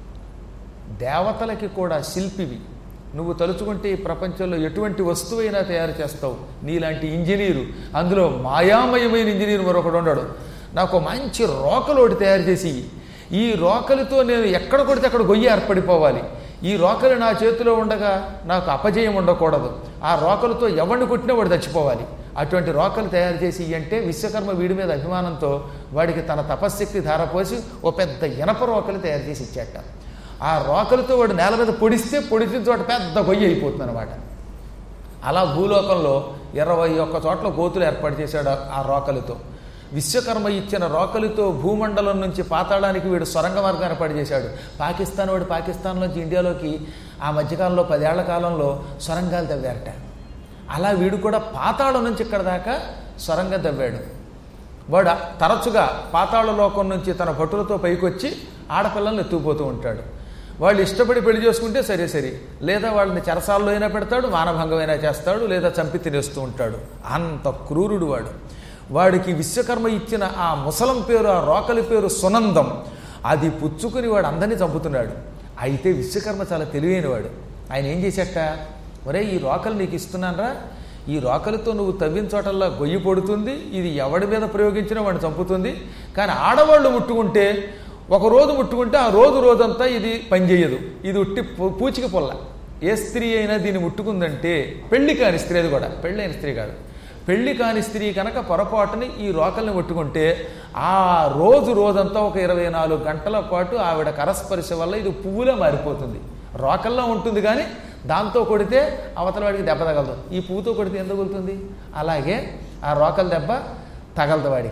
దేవతలకి కూడా శిల్పివి నువ్వు తలుచుకుంటే ఈ ప్రపంచంలో ఎటువంటి వస్తువైనా తయారు చేస్తావు నీలాంటి ఇంజనీరు అందులో మాయామయమైన ఇంజనీర్ మరొకడు ఉన్నాడు నాకు మంచి రోకలోటి తయారు చేసి ఇయ్యి. ఈ రోకలితో నేను ఎక్కడ కొడితే అక్కడ గొయ్యి ఏర్పడిపోవాలి ఈ రోకలు నా చేతిలో ఉండగా నాకు అపజయం ఉండకూడదు ఆ రోకలతో ఎవరిని కొట్టినా వాడు చచ్చిపోవాలి అటువంటి రోకలు తయారు చేసి ఇయ్యి అంటే విశ్వకర్మ వీడి మీద అభిమానంతో వాడికి తన తపశ్శక్తి ధారపోసి ఓ పెద్ద ఇనప రోకలు తయారు చేసి ఇచ్చాట ఆ రోకలతో వాడు నేల మీద పొడిస్తే పొడిచిన చోట పెద్ద గొయ్యి అయిపోతుంది అనమాట అలా భూలోకంలో ఇరవై ఒక్క చోట్ల గోతులు ఏర్పాటు చేశాడు ఆ- ఆ రోకలితో విశ్వకర్మ ఇచ్చిన రోకలితో భూమండలం నుంచి పాతాళానికి వీడు సొరంగ మార్గం ఏర్పాటు చేశాడు పాకిస్తాన్ వాడు పాకిస్తాన్ నుంచి ఇండియాలోకి ఆ మధ్యకాలంలో పదేళ్ల కాలంలో సొరంగాలు తవ్వారట అలా వీడు కూడా పాతాళం నుంచి ఇక్కడ దాకా సొరంగం తవ్వాడు వాడు తరచుగా పాతాళ లోకం నుంచి తన భటులతో పైకొచ్చి ఆడపిల్లల్ని ఎత్తుకుపోతూ ఉంటాడు వాళ్ళు ఇష్టపడి పెళ్లి చేసుకుంటే సరే సరే లేదా వాళ్ళని చెరసాల్లో అయినా పెడతాడు మానభంగమైనా చేస్తాడు లేదా చంపి తినేస్తూ ఉంటాడు అంత క్రూరుడు వాడు వాడికి విశ్వకర్మ ఇచ్చిన ఆ ముసలం పేరు ఆ రోకలి పేరు సునందం అది పుచ్చుకుని వాడు అందరినీ చంపుతున్నాడు అయితే విశ్వకర్మ చాలా తెలివైనవాడు ఆయన ఏం చేసేట ఒరే ఈ రోకలు నీకు ఇస్తున్నానరా ఈ రోకలితో నువ్వు తవ్విన చోటల్లా గొయ్యి పడుతుంది ఇది ఎవడి మీద ప్రయోగించినా వాడిని చంపుతుంది కానీ ఆడవాళ్ళు ముట్టుకుంటే ఒక రోజు ముట్టుకుంటే ఆ రోజు రోజంతా ఇది పనిచేయదు ఇది ఉట్టి పూ- పూచిక పొల్ల ఏ స్త్రీ అయినా దీన్ని ముట్టుకుందంటే పెళ్లి కాని స్త్రీ అది కూడా పెళ్ళైన స్త్రీ కాదు పెళ్లి కాని స్త్రీ కనుక పొరపాటుని ఈ రోకల్ని ముట్టుకుంటే ఆ రోజు రోజంతా ఒక ఇరవై నాలుగు గంటల పాటు ఆవిడ కరస్పర్శ వల్ల ఇది పువ్వులా మారిపోతుంది రోకల్లో ఉంటుంది కానీ దాంతో కొడితే అవతల వాడికి దెబ్బ తగలదు ఈ పువ్వుతో కొడితే ఎందుకు తగులుతుంది అలాగే ఆ రోకల దెబ్బ తగలదు వాడికి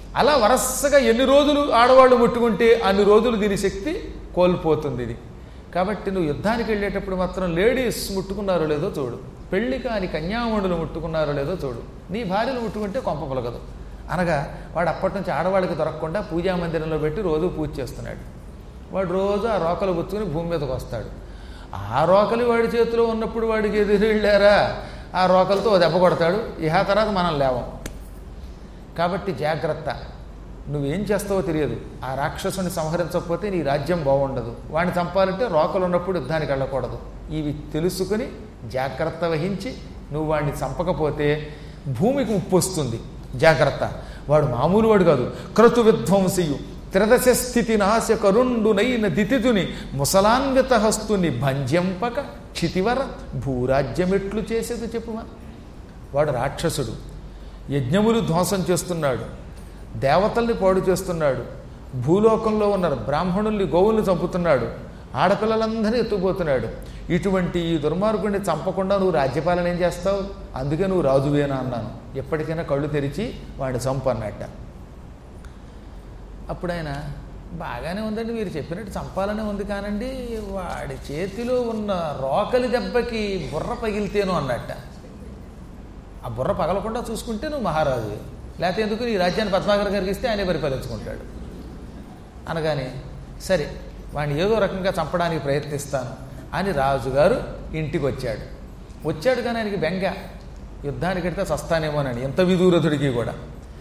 అలా వరసగా ఎన్ని రోజులు ఆడవాళ్ళు ముట్టుకుంటే అన్ని రోజులు దీని శక్తి కోల్పోతుంది ఇది కాబట్టి నువ్వు యుద్ధానికి వెళ్ళేటప్పుడు మాత్రం లేడీస్ ముట్టుకున్నారో లేదో చూడు పెళ్లి కాని కన్యామణులు ముట్టుకున్నారో లేదో చూడు నీ భార్యలు ముట్టుకుంటే కొంప పొలగదు అనగా వాడు అప్పటి నుంచి ఆడవాళ్ళకి దొరకకుండా పూజా మందిరంలో పెట్టి రోజు పూజ చేస్తున్నాడు వాడు రోజు ఆ రోకలు పుచ్చుకుని భూమి మీదకి వస్తాడు ఆ రోకలి వాడి చేతిలో ఉన్నప్పుడు వాడికి ఎదురు వెళ్ళారా ఆ రోకలతో ఓ దెబ్బ కొడతాడు ఇహ తర్వాత మనం లేవం కాబట్టి జాగ్రత్త నువ్వేం చేస్తావో తెలియదు ఆ రాక్షసుని సంహరించకపోతే నీ రాజ్యం బాగుండదు వాడిని చంపాలంటే రోకలు ఉన్నప్పుడు యుద్ధానికి వెళ్ళకూడదు ఇవి తెలుసుకుని జాగ్రత్త వహించి నువ్వు వాడిని చంపకపోతే భూమికి ముప్పు వస్తుంది జాగ్రత్త వాడు మామూలు వాడు కాదు క్రతు విధ్వంసియు త్రిదశ స్థితి నాశ కరుండునైన దితితుని ముసలాన్విత హస్తుని భంజంపక క్షితివర భూరాజ్యమెట్లు చేసేది చెప్పుమా వాడు రాక్షసుడు యజ్ఞములు ధ్వంసం చేస్తున్నాడు దేవతల్ని పాడు చేస్తున్నాడు భూలోకంలో ఉన్న బ్రాహ్మణుల్ని గోవుల్ని చంపుతున్నాడు ఆడపిల్లలందరినీ ఎత్తుకుపోతున్నాడు ఇటువంటి ఈ దుర్మార్గుడిని చంపకుండా నువ్వు రాజ్యపాలన ఏం చేస్తావు అందుకే నువ్వు రాజువేనా అన్నాను ఎప్పటికైనా కళ్ళు తెరిచి వాడిని చంపు అన్నట్ట అప్పుడు ఆయన బాగానే ఉందండి మీరు చెప్పినట్టు చంపాలనే ఉంది కానండి వాడి చేతిలో ఉన్న రోకలి దెబ్బకి బుర్ర పగిలితేను అన్నట్ట ఆ బుర్ర పగలకుండా చూసుకుంటే నువ్వు మహారాజు లేకపోతే ఎందుకు ఈ రాజ్యాన్ని పద్మాకర్ గారికి ఇస్తే ఆయనే పరిపాలించుకుంటాడు అనగానే సరే వాడిని ఏదో రకంగా చంపడానికి ప్రయత్నిస్తాను అని రాజుగారు ఇంటికి వచ్చాడు వచ్చాడు కానీ ఆయనకి బెంగ యుద్ధానికి వెడితే చస్తానేమోనని ఎంత విదూరథుడికి కూడా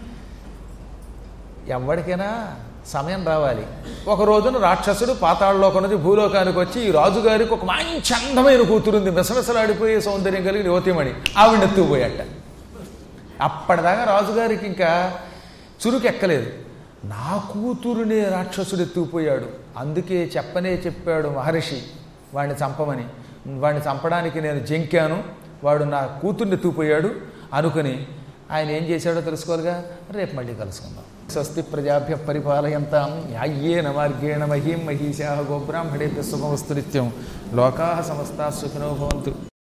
ఎవరికైనా సమయం రావాలి ఒక రోజున రాక్షసుడు పాతాళలోకి నుంచి భూలోకానికి వచ్చి ఈ రాజుగారికి ఒక మంచి అందమైన కూతురుంది మిసమిసలాడిపోయే సౌందర్యం కలిగిన యువతిమణి ఆవిడ ఎత్తుకుపోయాట అప్పటిదాకా రాజుగారికి ఇంకా చురుకు ఎక్కలేదు నా కూతురునే రాక్షసుడు ఎత్తుకుపోయాడు అందుకే చెప్పనే చెప్పాడు మహర్షి వాడిని చంపమని వాడిని చంపడానికి నేను జంకాను వాడు నా కూతుర్ని ఎత్తుకుపోయాడు అనుకుని ఆయన ఏం చేశాడో తెలుసుకోవాలిగా రేపు మళ్ళీ కలుసుకుందాం స్వస్తి ప్రజాభ్య పరిపాలయంతాం న్యాయ్యేన మార్గేణ మహీం మహీషా గోబ్రాహ్మణేభ్య శుభమస్తు నిత్యం లోకా సమస్తా సుఖినో భవంతు